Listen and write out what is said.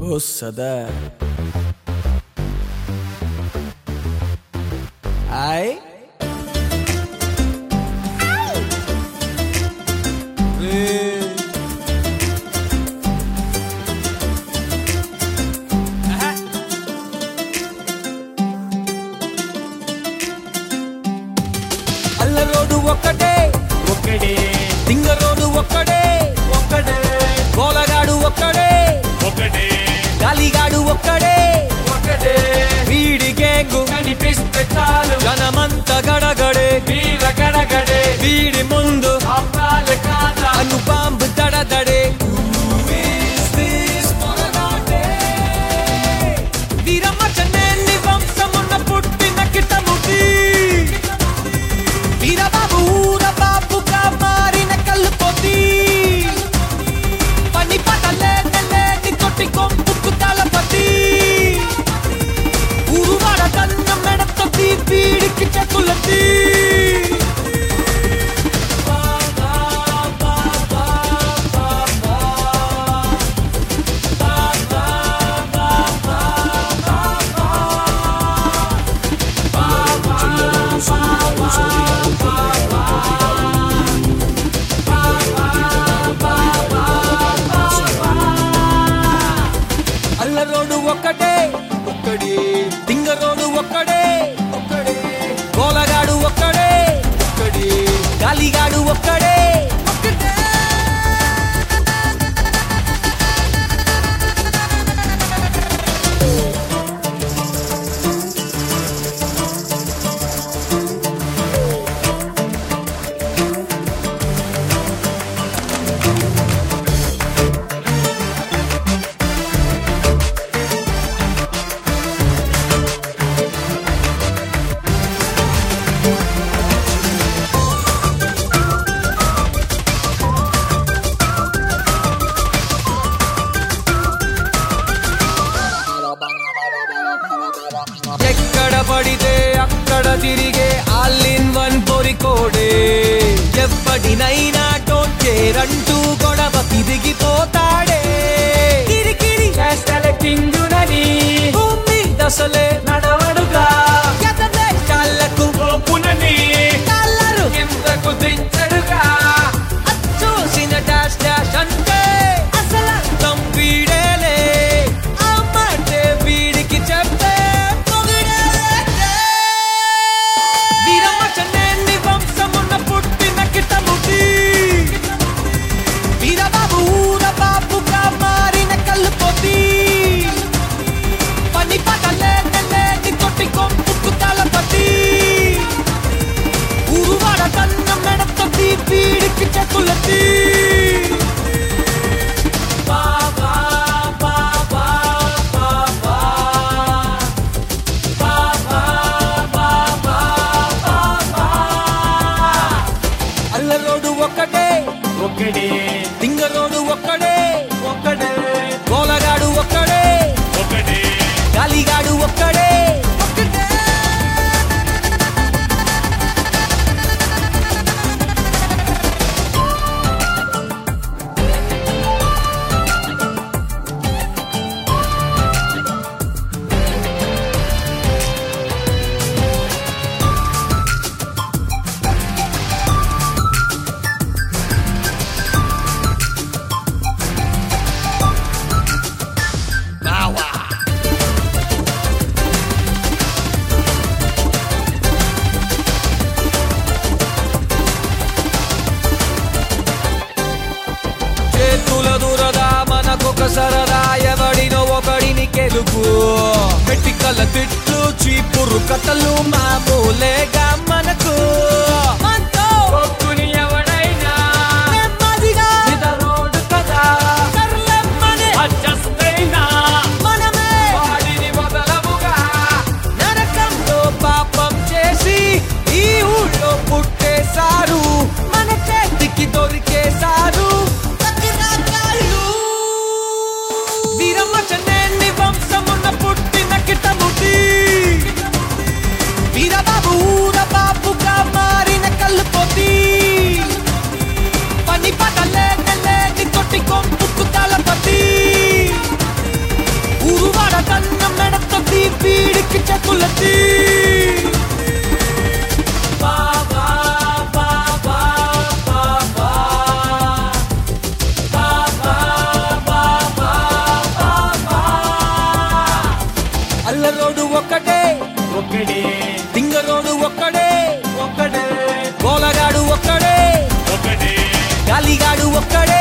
ఓ సదా ఆయ్ ఏ. ఆహా. అల్ల రోడ్డు ఒక్కటే ఒక్కడే సింగ రోడ్డు ఒక్కడే ఒక్కడే గోలగాడు ఒక్కడే ఒకటే గాలిగాడు ఒక్కడే ఒకటే వీడి గేంగు కనిపిస్తే చాలు జనమంత గడగడే వీర గడగడే వీడి ముందు అమ్మాల కాదా అను బాంబు దడదడే వీరమ్మ చెన్నెల్లి వంశమున్న పుట్టిన కిటముటి వీరబాబు ఊర బాబుగా మారిన కల్లుపోతి పని పటలేని లేని కొట్టి కొంపుకు తలపతి ఊరువాడ తన్న మెడతోటి వీడికి చెప్పులతి అల్ల రోడ్డు ఒక్కటే ఒక్కడే దింగ రోడ్డు ఒక్కడే ఒక్కడే గోలగాడు ఒక్కడే ఒక్కడే గాలిగాడు ఒక్కడే ఒక్కడే ఎక్కడ పడితే అక్కడ తిరిగే ఆల్ ఇన్ వన్ పొరికోడే ఎప్పటినైనా డోంట్ కేర్ అంటూ గొడవ తిరిగిపోతాడే కిరికిరి చేష్టల కింగునని భూమి దశలే నడవడుగా ఎదలే కాళ్ళకు గోపునని కల్లరు కిందకు దించడుగా చూసిన డాష్ డాష్ అంటే అసలు వీడేలే ఆ మాటే వీడికి చెప్తే పొగిడేలే. వీరమ్మ చెన్నెల్లి వంశమున్న పుట్టిన కిటముటి వీరబాబు ఊర బాబుగా మారిన కల్లుపోతి పని పగలేని లేని కొట్టి కొంపుకు తలపతి ఊరువాడ తన్న మెడతోటి వీడికి చెప్పులతి బాబా బాబా బాబా బాబా బాబా బాబా అల్ల రోడ్డు ఒక్కటే ఒకటే దింగ రోడ్డు ఒక్కడే ఒక్కడే గోలగాడు ఒక్కడే ఒకటే గాలిగాడు ఒక్కడే ఒక్కడే చేతుల దురదా మనకొక సరదా ఎవడినో ఒకడిని గెలుపు మెట్టికల తిట్లు చీపురు కథలు మామూలేగా మనకు మనతో కొక్కుని ఎవడైనా నెమ్మదిగా ఇదరోడు కదా సర్లెమ్మని అడ్జస్ట్ అయినా మనమే వాడిని వదలవుగా నరకంలో పాపం చేసి ఈ ఊళ్ళో పుట్టేశారు మన చేతికి దొరికేశారు రకరకాలు. వీరమ్మ చెన్నెల్లి వంశమున్న పుట్టిన కిటముటి వీరబాబు ఊర బాబుగా మా అల్లరోడు ఒక్కటే ఒక్కడే దింగరోడు ఒక్కడే ఒక్కడే గోలగాడు ఒక్కడే ఒకడే గాలిగాడు ఒక్కడే